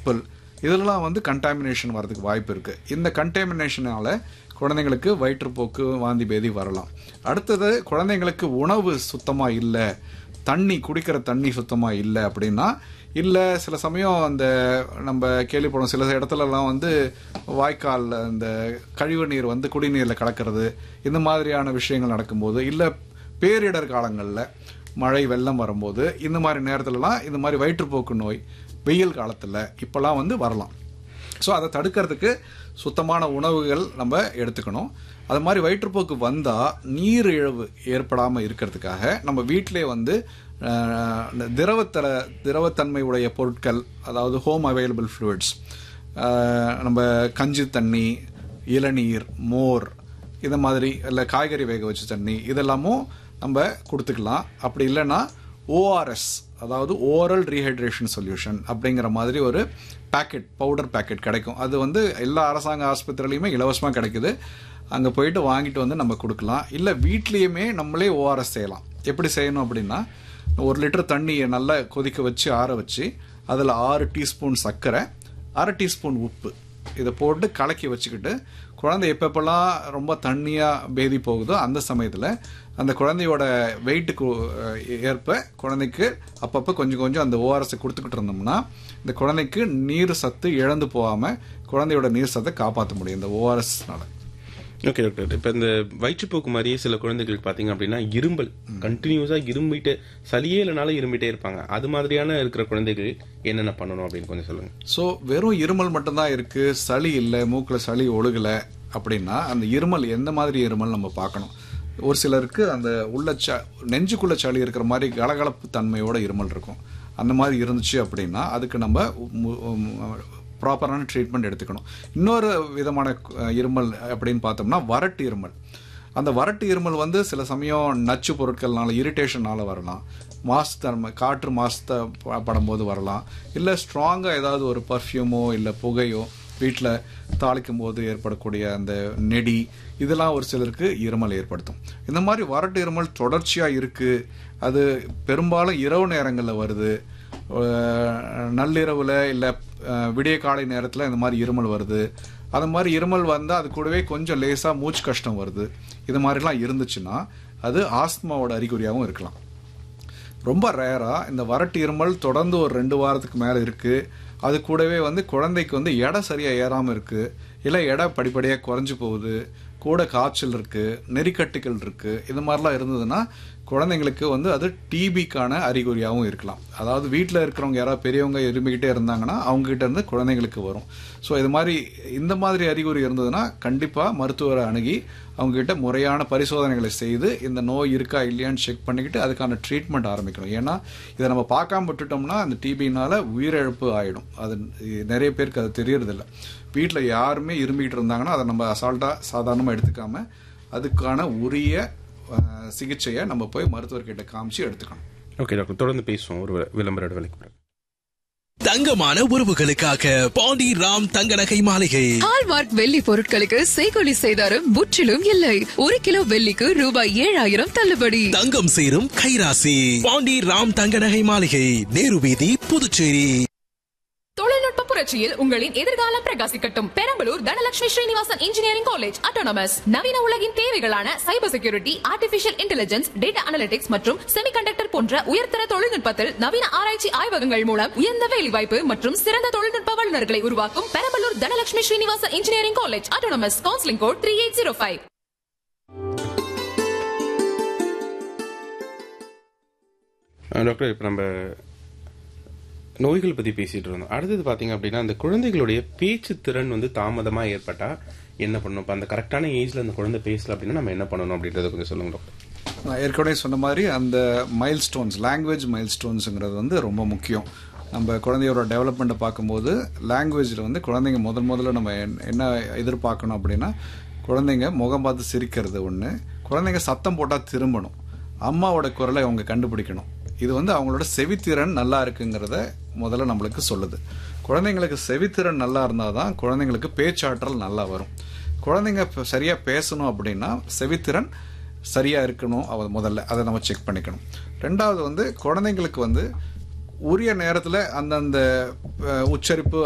nibble இதெல்லாம் வந்து contamination வரதுக்கு வாய்ப்பு இருக்குது இந்த கண்டாமினேஷனால குழந்தைங்களுக்கு வயிற்றுப்போக்கு வாந்தி பேதி வரலாம் அடுத்தது குழந்தைங்களுக்கு உணவு சுத்தமாக இல்லை தண்ணி குடிக்கிற தண்ணி சுத்தமாக இல்லை அப்படின்னா இல்லை சில சமயம் அந்த நம்ம கேள்விப்படும் சில இடத்துலலாம் வந்து வாய்க்காலில் இந்த கழிவு நீர் வந்து குடிநீரில் கலக்கிறது இந்த மாதிரியான விஷயங்கள் நடக்கும்போது இல்லை பேரிடர் காலங்களில் மழை வெள்ளம் வரும்போது இந்த மாதிரி நேரத்துலலாம் இந்த மாதிரி வயிற்றுப்போக்கு நோய் வெயில் காலத்தில் இப்போல்லாம் வந்து வரலாம் ஸோ அதை தடுக்கிறதுக்கு சுத்தமான உணவுகள் நம்ம எடுத்துக்கணும் அது மாதிரி வயிற்றுப்போக்கு வந்தால் நீர் இழவு ஏற்படாமல் இருக்கிறதுக்காக நம்ம வீட்டிலே வந்து அஹ், திரவத்தர திரவத்தன்மை உடைய பொருட்கள் அதாவது ஹோம் அவைலபிள் ஃப்ளூயிட்ஸ் நம்ம கஞ்சி தண்ணி இளநீர் மோர் இந்த மாதிரி இல்லை காய்கறி வேக வச்ச தண்ணி இதெல்லாமும் நம்ம கொடுத்துக்கலாம் அப்படி இல்லைன்னா ஓஆர்எஸ் அதாவது ஓரல் ரீஹைட்ரேஷன் சொல்யூஷன் அப்படிங்கிற மாதிரி ஒரு பேக்கெட் பவுடர் பேக்கெட் கிடைக்கும் அது வந்து எல்லா அரசாங்க ஆஸ்பத்திரிலையுமே இலவசமாக கிடைக்குது அங்கே போயிட்டு வாங்கிட்டு வந்து நம்ம கொடுக்கலாம் இல்லை வீட்லேயுமே நம்மளே ஓஆர்எஸ் செய்யலாம் எப்படி செய்யணும் அப்படின்னா ஒரு லிட்டர் தண்ணியை நல்லா கொதிக்க வச்சு ஆற வச்சு அதில் ஆறு டீஸ்பூன் சர்க்கரை அரை டீஸ்பூன் உப்பு இதை போட்டு கலக்கி வச்சுக்கிட்டு குழந்தை எப்பப்பெல்லாம் ரொம்ப தண்ணியாக பேதி போகுதோ அந்த சமயத்தில் அந்த குழந்தையோட வெயிட்டுக்கு ஏற்ப குழந்தைக்கு அப்பப்போ கொஞ்சம் கொஞ்சம் அந்த ஓஆர்எஸை கொடுத்துக்கிட்டு இருந்தோம்னா இந்த குழந்தைக்கு நீர் சத்து இழந்து போகாமல் குழந்தையோட நீர் சத்தை காப்பாற்ற முடியும் இந்த ஓஆர்எஸ்னால ஓகே டாக்டர் இப்போ இந்த வயிற்றுப்போக்கு மாதிரியே சில குழந்தைகளுக்கு பார்த்தீங்க அப்படின்னா இரும்பல் கண்டினியூஸாக இரும்பிட்டு சளியே இல்லைனாலும் இரும்பிட்டே இருப்பாங்க அது மாதிரியான இருக்கிற குழந்தைகள் என்னென்ன பண்ணணும் அப்படின்னு கொஞ்சம் சொல்லுங்க ஸோ வெறும் இருமல் மட்டும்தான் இருக்கு சளி இல்லை மூக்கில் சளி ஒழுகலை அப்படின்னா அந்த இருமல் எந்த மாதிரி இருமல் நம்ம பார்க்கணும் ஒரு சிலருக்கு அந்த உள்ள ச நெஞ்சுக்குள்ள சளி இருக்கிற மாதிரி கலகலப்பு தன்மையோட இருமல் இருக்கும் அந்த மாதிரி இருந்துச்சு அப்படின்னா அதுக்கு நம்ம ப்ராப்பரான ட்ரீட்மெண்ட் எடுத்துக்கணும் இன்னொரு விதமான அஹ், இருமல் அப்படின்னு பார்த்தோம்னா வறட்டு இருமல் அந்த வறட்டு இருமல் வந்து சில சமயம் நச்சு பொருட்கள்னால இரிட்டேஷனால வரலாம் மாசு தன்மை காற்று மாசு படும்போது வரலாம் இல்லை ஸ்ட்ராங்காக ஏதாவது ஒரு பர்ஃப்யூமோ இல்லை புகையோ வீட்டில் தாளிக்கும் போது ஏற்படக்கூடிய அந்த நெடி இதெல்லாம் ஒரு சிலருக்கு இருமல் ஏற்படுத்தும் இந்த மாதிரி வறட்டு இருமல் தொடர்ச்சியாக இருக்குது அது பெரும்பாலும் இரவு நேரங்களில் வருது அஹ் நள்ளிரவுல இல்லை விடிய காலை நேரத்தில் இந்த மாதிரி இருமல் வருது அது மாதிரி இருமல் வந்தால் அது கூடவே கொஞ்சம் லேசாக மூச்சு கஷ்டம் வருது இது மாதிரிலாம் இருந்துச்சுன்னா அது ஆஸ்துமாவோட அறிகுறியாகவும் இருக்கலாம் ரொம்ப ரேராக இந்த வறட்டு இருமல் தொடர்ந்து ஒரு ரெண்டு வாரத்துக்கு மேலே இருக்குது அது கூடவே வந்து குழந்தைக்கு வந்து எடை சரியாக ஏறாமல் இருக்குது இல்லை எடை படிப்படியாக குறைஞ்சு போகுது கூட காய்ச்சல் இருக்குது நெறிக்கட்டுகள் இருக்குது இது மாதிரிலாம் இருந்ததுன்னா குழந்தைங்களுக்கு வந்து அது டிபிக்கான அறிகுறியாகவும் இருக்கலாம் அதாவது வீட்டில் இருக்கிறவங்க யாராவது பெரியவங்க இருமிக்கிட்டே இருந்தாங்கன்னா அவங்ககிட்ட இருந்து குழந்தைங்களுக்கு வரும் ஸோ இது மாதிரி இந்த மாதிரி அறிகுறி இருந்ததுன்னா கண்டிப்பாக மருத்துவரை அணுகி அவங்ககிட்ட முறையான பரிசோதனைகளை செய்து இந்த நோய் இருக்கா இல்லையான்னு செக் பண்ணிக்கிட்டு அதுக்கான ட்ரீட்மெண்ட் ஆரம்பிக்கணும் ஏன்னா இதை நம்ம பார்க்காம விட்டுட்டோம்னா அந்த டிபினால உயிரிழப்பு ஆயிடும் அது நிறைய பேருக்கு அது தெரியறதில்ல வீட்டில் யாருமே இருமிக்கிட்டு இருந்தாங்கன்னா அதை நம்ம அசால்ட்டாக சாதாரணமாக எடுத்துக்காம அதுக்கான உரிய அஹ், சிகிச்சையை நம்ம போய் மருத்துவர்கிட்ட காமிச்சு எடுத்துக்கணும் ஓகே டாக்டர் தொடர்ந்து பேசுவோம் ஒரு விளம்பர இடைவெளிக்கு பிறகு தங்கமான உறவுகளுக்காக பாண்டி ராம் தங்க நகை மாளிகை ஹால்மார்க் வெள்ளி பொருட்களுக்கு செய்கொலி செய்தாரும் முற்றிலும் இல்லை ஒரு கிலோ வெள்ளிக்கு ரூபாய் ஏழாயிரம் தள்ளுபடி தங்கம் சேரும் கைராசி பாண்டி ராம் தங்க நகை மாளிகை நேரு வீதி புதுச்சேரி தொழில்நுட்ப புரட்சியில் உங்களின் எதிர்காலம் பிரகாசிக்கட்டும் Perambalur Dhanalakshmi Srinivasan engineering college autonomous நவீன உலகின் தேவைகளான cyber security artificial intelligence data analytics மற்றும் செமிகண்டக்டர் போன்ற உயர்தர தொழில்நுட்பத்தில் நவீன ஆராய்ச்சி ஆய்வகங்கள் மூலம் உயர்ந்த வேலைவாய்ப்பு மற்றும் சிறந்த தொழில்நுட்ப வல்லுநர்களை உருவாக்கும் Perambalur Dhanalakshmi Srinivasan engineering college autonomous counselling code three eight zero five ah doctor இப்போ நம்ம நோய்கள் பற்றி பேசிட்டு இருந்தோம் அடுத்தது பார்த்தீங்க அப்படின்னா அந்த குழந்தைகளுடைய பேச்சு திறன் வந்து தாமதமாக ஏற்பட்டா என்ன பண்ணணும் இப்போ அந்த கரெக்டான ஏஜ்ல அந்த குழந்தை பேசல அப்படின்னா நம்ம என்ன பண்ணணும் அப்படின்றத கொஞ்சம் சொல்லுங்க டாக்டர் நான் ஏற்கனவே சொன்ன மாதிரி அந்த மைல் ஸ்டோன்ஸ் லாங்குவேஜ் மைல் ஸ்டோன்ஸுங்கிறது வந்து ரொம்ப முக்கியம் நம்ம குழந்தையோட டெவலப்மெண்ட்டை பார்க்கும்போது லாங்குவேஜில் வந்து குழந்தைங்க முதல் முதல்ல நம்ம என்ன- என்ன எதிர்பார்க்கணும் அப்படின்னா குழந்தைங்க முகம் பார்த்து சிரிக்கிறது ஒன்று குழந்தைங்க சத்தம் போட்டால் திரும்பணும் அம்மாவோட குரலை அவங்க கண்டுபிடிக்கணும் இது வந்து அவங்களோட செவித்திறன் நல்லா இருக்குங்கிறத முதல்ல நம்மளுக்கு சொல்லுது குழந்தைங்களுக்கு செவித்திறன் நல்லா இருந்தால் தான் குழந்தைங்களுக்கு பேச்சாற்றல் நல்லா வரும் குழந்தைங்க இப்ப சரியா பேசணும் அப்படின்னா செவித்திறன் சரியா இருக்கணும் அவ முதல்ல அதை நம்ம செக் பண்ணிக்கணும் ரெண்டாவது வந்து குழந்தைங்களுக்கு வந்து உரிய நேரத்தில் அந்தந்த அஹ், உச்சரிப்பு